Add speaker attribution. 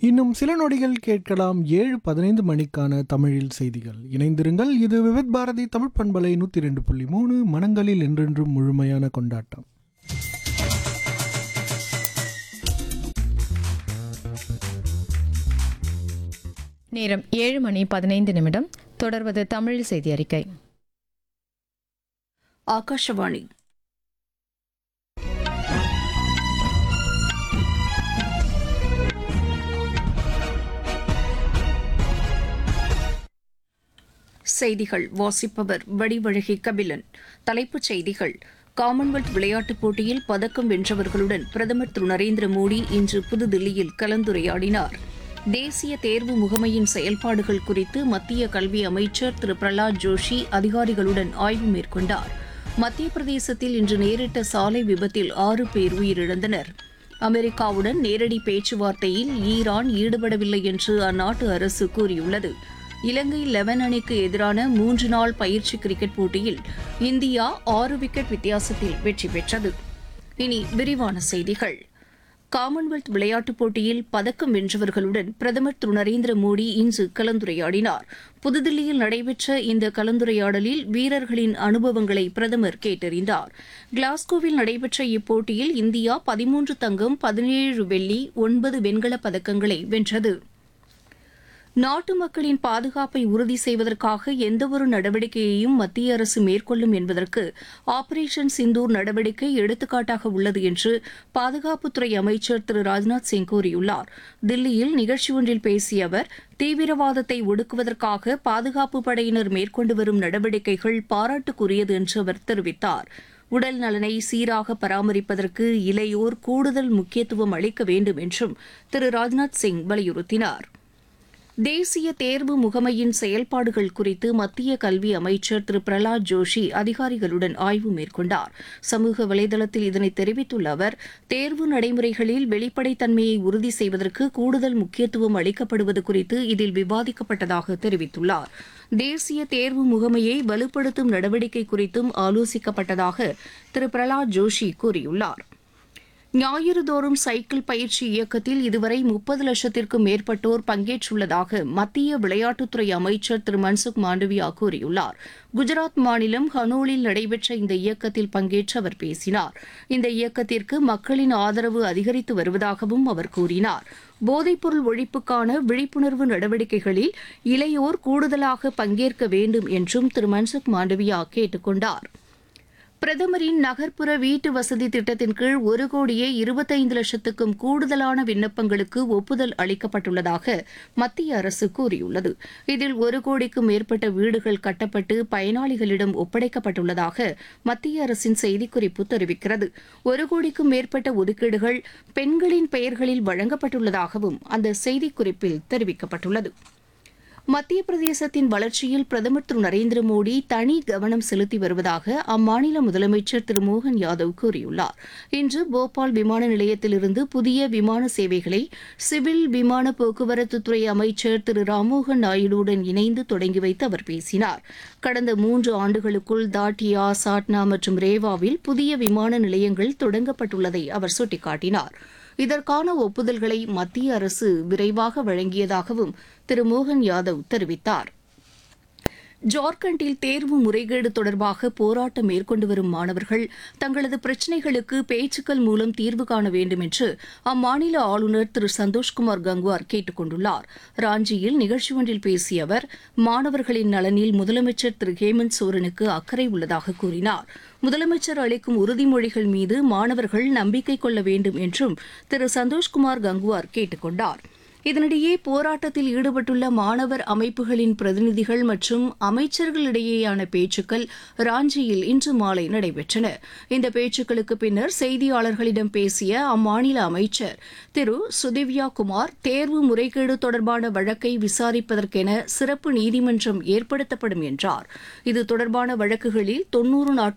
Speaker 1: இன்னும் சில நொடிகள் கேட்கலாம் ஏழு பதினைந்து மணிக்கான தமிழில் செய்திகள் இணைந்திருங்கள் இது விவித் பாரதி தமிழ் பண்பலை நூற்றி ரெண்டு புள்ளி மூணு மனங்களில் என்றென்றும் முழுமையான கொண்டாட்டம்
Speaker 2: நேரம் ஏழு மணி பதினைந்து நிமிடம் தொடர்வது தமிழ் செய்தி அறிக்கை
Speaker 3: ஆகாஷவாணி செய்திகள் வாசிப்பவர் வடிவழகி கபிலன் தலைப்புச் செய்திகள் காமன்வெல்த் விளையாட்டுப் போட்டியில் பதக்கம் வென்றவர்களுடன் பிரதமர் திரு நரேந்திர மோடி இன்று புதுதில்லியில் கலந்துரையாடினார் தேசிய தேர்வு முகமையின் செயல்பாடுகள் குறித்து மத்திய கல்வி அமைச்சர் திரு பிரலாத் ஜோஷி அதிகாரிகளுடன் ஆய்வு மேற்கொண்டார் மத்திய பிரதேசத்தில் இன்று நேரிட்ட சாலை விபத்தில் ஆறு பேர் உயிரிழந்தனர் அமெரிக்காவுடன் நேரடி பேச்சுவார்த்தையில் ஈரான் ஈடுபடவில்லை என்று அந்நாட்டு அரசு கூறியுள்ளது இலங்கை லெவன் அணிக்கு எதிரான மூன்று நாள் பயிற்சி கிரிக்கெட் போட்டியில் இந்தியா ஆறு விக்கெட் வித்தியாசத்தில் வெற்றி பெற்றது இனி விரிவான செய்திகள் காமன்வெல்த் விளையாட்டுப் போட்டியில் பதக்கம் வென்றவர்களுடன் பிரதமர் திரு நரேந்திர மோடி இன்று கலந்துரையாடினார் புதுதில்லியில் நடைபெற்ற இந்த கலந்துரையாடலில் வீரர்களின் அனுபவங்களை பிரதமர் கேட்டறிந்தார் கிளாஸ்கோவில் நடைபெற்ற இப்போட்டியில் இந்தியா பதிமூன்று தங்கம் பதினேழு வெள்ளி ஒன்பது வெண்கலப் பதக்கங்களை வென்றது நாட்டு மக்களின் பாதுகாப்பை உறுதி செய்வதற்காக எந்தவொரு நடவடிக்கையையும் மத்திய அரசு மேற்கொள்ளும் என்பதற்கு ஆபரேஷன் சிந்தூர் நடவடிக்கை எடுத்துக்காட்டாக உள்ளது என்று பாதுகாப்புத்துறை அமைச்சர் திரு ராஜ்நாத் சிங் கூறியுள்ளார் தில்லியில் நிகழ்ச்சி ஒன்றில் பேசிய அவர் தீவிரவாதத்தை ஒடுக்குவதற்காக பாதுகாப்பு படையினர் மேற்கொண்டு வரும் நடவடிக்கைகள் பாராட்டுக்குரியது என்று அவர் தெரிவித்தார் உடல் நலனை சீராக பராமரிப்பதற்கு இளையோர் கூடுதல் முக்கியத்துவம் அளிக்க வேண்டும் என்றும் திரு ராஜ்நாத் சிங் வலியுறுத்தினார் தேசிய தேர்வு முகமையின் செயல்பாடுகள் குறித்து மத்திய கல்வி அமைச்சர் திரு பிரலாத் ஜோஷி அதிகாரிகளுடன் ஆய்வு மேற்கொண்டார் சமூக வலைதளத்தில் இதனை தெரிவித்துள்ள அவர் தேர்வு நடைமுறைகளில் வெளிப்படைத்தன்மையை உறுதி செய்வதற்கு கூடுதல் முக்கியத்துவம் அளிக்கப்படுவது குறித்து இதில் விவாதிக்கப்பட்டதாக தெரிவித்துள்ளார் தேசிய தேர்வு முகமையை வலுப்படுத்தும் நடவடிக்கை குறித்தும் ஆலோசிக்கப்பட்டதாக திரு பிரலாத் ஜோஷி கூறியுள்ளார் ஞாயிறுதோறும் சைக்கிள் பயிற்சி இயக்கத்தில் இதுவரை முப்பது லட்சத்திற்கும் மேற்பட்டோர் பங்கேற்றுள்ளதாக மத்திய விளையாட்டுத்துறை அமைச்சர் திரு மன்சுக் மாண்டவியா கூறியுள்ளார் குஜராத் மாநிலம் ஹனோலில் நடைபெற்ற இந்த இயக்கத்தில் பங்கேற்று அவர் பேசினார் இந்த இயக்கத்திற்கு மக்களின் ஆதரவு அதிகரித்து வருவதாகவும் அவர் கூறினார் போதைப்பொருள் ஒழிப்புக்கான விழிப்புணர்வு நடவடிக்கைகளில் இளையோர் கூடுதலாக பங்கேற்க வேண்டும் என்றும் திரு மன்சுக் மாண்டவியா கேட்டுக் கொண்டார் பிரதமரின் நகர்ப்புற வீட்டு வசதி திட்டத்தின் கீழ் ஒரு கோடியே இருபத்தைந்து லட்சத்துக்கும் கூடுதலான விண்ணப்பங்களுக்கு ஒப்புதல் அளிக்கப்பட்டுள்ளதாக மத்திய அரசு கூறியுள்ளது இதில் ஒரு கோடிக்கும் மேற்பட்ட வீடுகள் கட்டப்பட்டு பயனாளிகளிடம் ஒப்படைக்கப்பட்டுள்ளதாக மத்திய அரசின் செய்திக்குறிப்பு தெரிவிக்கிறது ஒரு கோடிக்கும் மேற்பட்ட ஒதுக்கீடுகள் பெண்களின் பெயர்களில் வழங்கப்பட்டுள்ளதாகவும் அந்த செய்திக்குறிப்பில் தெரிவிக்கப்பட்டுள்ளது மத்திய பிரதேசத்தின் வளர்ச்சியில் பிரதமர் திரு நரேந்திர மோடி தனி கவனம் செலுத்தி வருவதாக அம்மாநில முதலமைச்சர் திரு மோகன் யாதவ் கூறியுள்ளார் இன்று போபால் விமான நிலையத்திலிருந்து புதிய விமான சேவைகளை சிவில் விமான போக்குவரத்துத்துறை அமைச்சர் திரு ராம்மோகன் நாயுடுவுடன் இணைந்து தொடங்கி வைத்து அவர் பேசினார் கடந்த மூன்று ஆண்டுகளுக்குள் தாட்டியா சாட்னா மற்றும் ரேவாவில் புதிய விமான நிலையங்கள் தொடங்கப்பட்டுள்ளதை அவர் சுட்டிக்காட்டினார் இதற்கான ஒப்புதல்களை மத்திய அரசு விரைவாக வழங்கியதாகவும் திரு மோகன் யாதவ் தெரிவித்தார் ஜார்க்கண்டில் தேர்வு முறைகேடு தொடர்பாக போராட்டம் மேற்கொண்டு வரும் மாணவர்கள் தங்களது பிரச்சினைகளுக்கு பேச்சுக்கள் மூலம் தீர்வு காண வேண்டும் என்று அம்மாநில ஆளுநர் திரு சந்தோஷ்குமார் கங்குவார் கேட்டுக் கொண்டுள்ளார் ராஞ்சியில் நிகழ்ச்சி ஒன்றில் பேசிய அவர் மாணவர்களின் நலனில் முதலமைச்சர் திரு ஹேமந்த் சோரனுக்கு அக்கறை உள்ளதாக கூறினார் முதலமைச்சர் அளிக்கும் உறுதிமொழிகள் மீது மாணவர்கள் நம்பிக்கை கொள்ள வேண்டும் என்றும் திரு சந்தோஷ்குமார் கங்குவார் கேட்டுக் கொண்டார் இதனிடையே போராட்டத்தில் ஈடுபட்டுள்ள மாணவர் அமைப்புகளின் பிரதிநிதிகள் மற்றும் அமைச்சர்களிடையேயான பேச்சுக்கள் ராஞ்சியில் இன்று மாலை நடைபெற்றன இந்த பேச்சுக்களுக்கு பின்னர் செய்தியாளர்களிடம் பேசிய அம்மாநில அமைச்சர் திரு சுதிவ்யா குமார் தேர்வு முறைகேடு தொடர்பான வழக்கை விசாரிப்பதற்கென சிறப்பு நீதிமன்றம் ஏற்படுத்தப்படும் என்றார் இது தொடர்பான வழக்குகளில் தொன்னூறு நாட்கள்